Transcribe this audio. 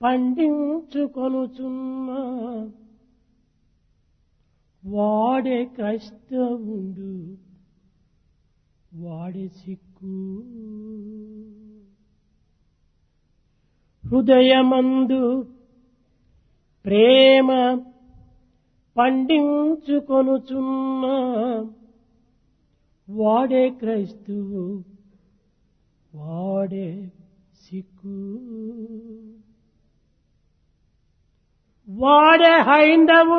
పండించుకొనుచున్న వాడే క్రైస్తవుండు వాడే సిక్కు హృదయమందు ప్రేమ పండించుకొనుచున్న వాడే క్రైస్తువు వాడే సిక్కు వాడే హైందవు